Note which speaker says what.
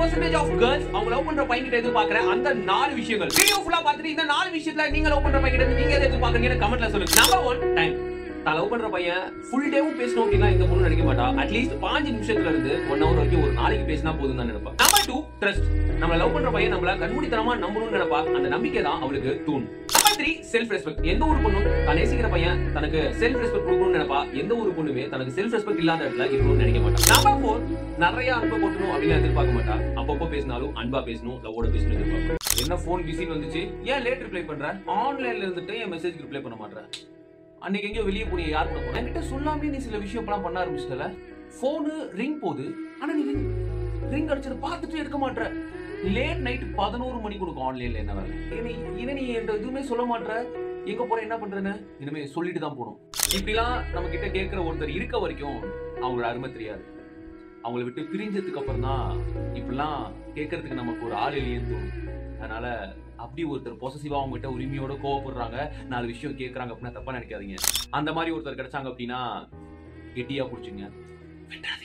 Speaker 1: percentage of girls அவங்க love பண்ற பையன் கிட்ட எதிர்பார்க்கிற அந்த நாலு விஷயங்கள் வீடியோ ஃபுல்லா பார்த்துட்டு இந்த நாலு விஷயத்துல நீங்க லவ் பண்ற பையன் கிட்ட இருந்து நீங்க எதை எதிர்பார்க்கறீங்கன்னு கமெண்ட்ல சொல்லுங்க நம்பர் ஒன் டைம் நான் லவ் பண்ற பையன் ஃபுல் டேவும் பேசணும் அப்படின்னா இந்த பொண்ணு நினைக்க மாட்டா அட்லீஸ்ட் பாஞ்சு நிமிஷத்துல இருந்து ஒன் ஹவர் வரைக்கும் ஒரு நாளைக்கு பேசினா போதும் தான் நினைப்பா நம்பர் டூ ட்ரஸ்ட் நம்ம லவ் பண்ற பையன் நம்மள கண்மூடித்தனமா நம்பணும்னு நினைப்பா அந்த நம்பிக்கை தான் அவளுக்கு தூண் நம்பர் த்ரீ செல்ஃப் ரெஸ்பெக்ட் எந்த ஒரு பொண்ணும் தான் நேசிக்கிற பையன் தனக்கு செல்ஃப் ரெஸ்பெக்ட் கொடுக்கணும்னு நினைப்பா எந்த ஒரு பொண்ணுமே தனக்கு செல்ஃப் ரெஸ்பெக்ட் இல்லாத இடத்துல இருக்கணும்னு நினைக்க மாட்டா நம்பர் ஃபோர் நிறைய அன்பை கொட்டணும் அப்படின்னு எதிர்பார்க்க மாட்டா அப்பப்போ பேசினாலும் அன்பா பேசணும் லவ்வோட பேசணும் எதிர்பார்ப்பா என்ன ஃபோன் பிஸின்னு வந்துச்சு ஏன் லேட் ரிப்ளை பண்ற ஆன்லைன்ல இருந்துட்டு என் மெசேஜ் ரிப்ளை பண்ண மாட்டேன் அன்னைக்கு எங்கேயோ வெளியே போனிய யார் கூட போன என்கிட்ட சொல்லாமே நீ சில விஷயம் எல்லாம் பண்ண ஆரம்பிச்சிட்டல போனு ரிங் போகுது ஆனா நீ ரிங் ரிங் அடிச்சத பார்த்துட்டு எடுக்க மாட்ற லேட் நைட் பதினோரு மணி கொடுக்கும் ஆன்லைன்ல என்ன வேலை இனி இனி நீ என்கிட்ட எதுவுமே சொல்ல மாட்ற எங்க போற என்ன பண்றேன்னு இனிமே சொல்லிட்டு தான் போகணும் இப்படிலாம் நம்ம கிட்ட கேட்கிற ஒருத்தர் இருக்க வரைக்கும் அவங்களோட அருமை தெரியாது அவங்கள விட்டு பிரிஞ்சதுக்கு அப்புறம் தான் இப்படிலாம் கேட்கறதுக்கு நமக்கு ஒரு ஆள் இல்லையேன்னு தோணும் அதனால அப்படி ஒருத்தர் பொசசிவா அவங்க கிட்ட உரிமையோட கோவப்படுறாங்க நாலு விஷயம் கேட்கறாங்க அப்படின்னா தப்பா நினைக்காதீங்க அந்த மாதிரி ஒருத்தர் கிடைச்சாங்க அப்படின்னா கெட்டியா புடிச்சுங்க